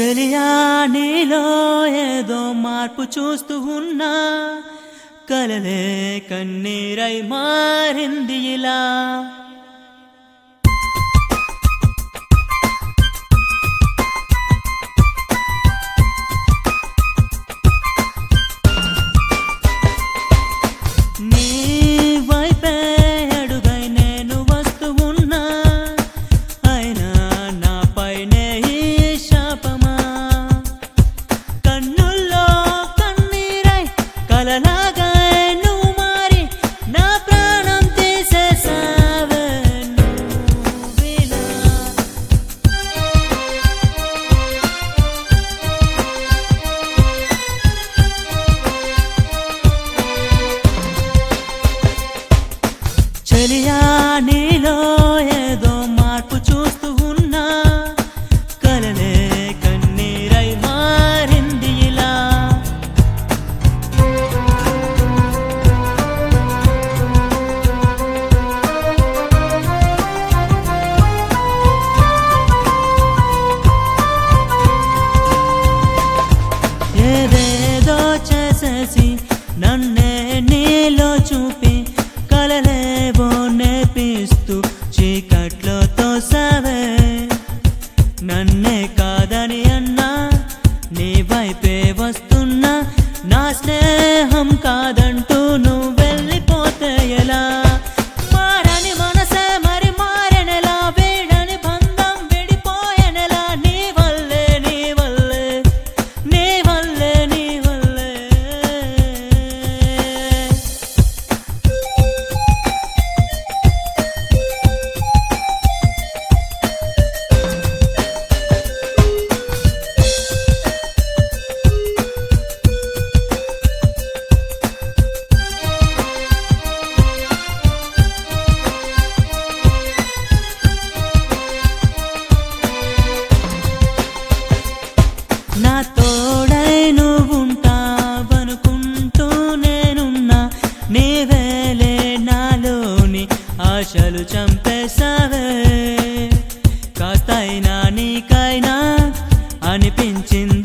చెలియా నీలో ఏదో మార్పు చూస్తూ ఉన్నా కలలే కన్నీరై మారింది ఇలా నీ వైపే అడుగై నేను వస్తూ ఉన్నా అయినా నాపైనే ఈ శాపమా కన్నుల్లో కన్నీరై కలలాగా నువ్వు మారి నా ప్రాణం తీసేసావే నువ్విలా చెలియా నీలో ఏదో మార్పు చూస్తూ ఉన్నా కలలే కన్నీరై మారింది ఇలా ఏదేదో చేసేసి నన్నే నీలో చూపి కలలేవో నేర్పిస్తూ చీకట్లో తోసావే నన్నే కాదని అన్నా నీ వైపే వస్తున్నా నా స్నేహం కాదంటూ నువ్వు వెళ్ళిపోతే ఎలా మారని మనసే మరి మారెనెలా వీడని బంధం విడిపోయెనెలా నీ వల్లే నీ వల్లే నీ వల్లే నీ వల్లే నా తోడై నువ్వుంటావనుకుంటూ నేనున్నా నీవేలే నాలోని ఆశలు చంపేశావే కాస్తైనా నీకైనా అనిపించింది